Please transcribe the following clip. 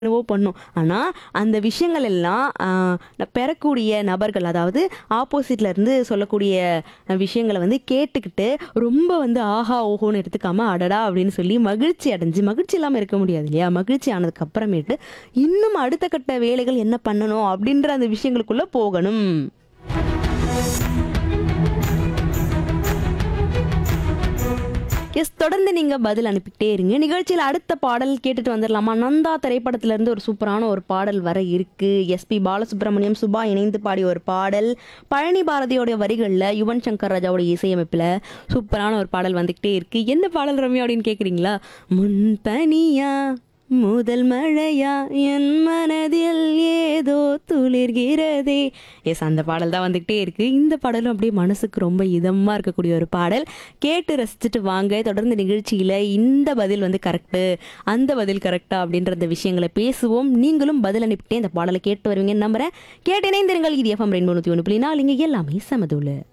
என்னவோ பண்ணும் ஆனால் அந்த விஷயங்கள் எல்லாம் ஆஹ், பெறக்கூடிய நபர்கள் அதாவது ஆப்போசிட்ல இருந்து சொல்லக்கூடிய அஹ், விஷயங்களை வந்து கேட்டுக்கிட்டு ரொம்ப வந்து ஆஹா ஓஹோன்னு எடுத்துக்காம அடடா அப்படின்னு சொல்லி மகிழ்ச்சி அடைஞ்சு மகிழ்ச்சி இல்லாமல் இருக்க முடியாது இல்லையா மகிழ்ச்சி ஆனதுக்கு அப்புறமேட்டு இன்னும் அடுத்த கட்ட வேலைகள் என்ன பண்ணணும் அப்படின்ற அந்த விஷயங்களுக்குள்ள போகணும் எஸ் தொடர்ந்து நீங்க பதில் அனுப்பிக்கிட்டே இருங்க நிகழ்ச்சியில் அடுத்த பாடல் கேட்டுட்டு வந்துடலாமா நந்தா திரைப்படத்துல இருந்து ஒரு சூப்பரான ஒரு பாடல் வர இருக்கு எஸ்பி பாலசுப்ரமணியம் சுபா இணைந்து பாடிய ஒரு பாடல் பழனி பாரதியோட வரிகளில் யுவன் சங்கர் ராஜாவோட இசையமைப்பில் சூப்பரான ஒரு பாடல் வந்துக்கிட்டே இருக்கு என்ன பாடல் ரம்யா அப்படின்னு கேட்குறீங்களா முன்பனியா முதல் மழையா என் மனதில் ஏதோ துளிர்கிறதே எஸ் அந்த பாடல் தான் வந்துக்கிட்டே இருக்கு இந்த பாடலும் அப்படியே மனசுக்கு ரொம்ப இதமாக இருக்கக்கூடிய ஒரு பாடல் கேட்டு ரசிச்சுட்டு வாங்க தொடர்ந்து நிகழ்ச்சியில் இந்த பதில் வந்து கரெக்டு அந்த பதில் கரெக்டா அப்படின்ற அந்த விஷயங்களை பேசுவோம் நீங்களும் பதில் அனுப்பிட்டே இந்த பாடலை கேட்டு வருவீங்கன்னு நம்புறேன் கேட்டு இணைந்திருங்கள் இது எஃப்எம் ரெண்டு நூற்றி ஒன்று புள்ளி நாலு இங்கே எல்லாமே சமதுள்ள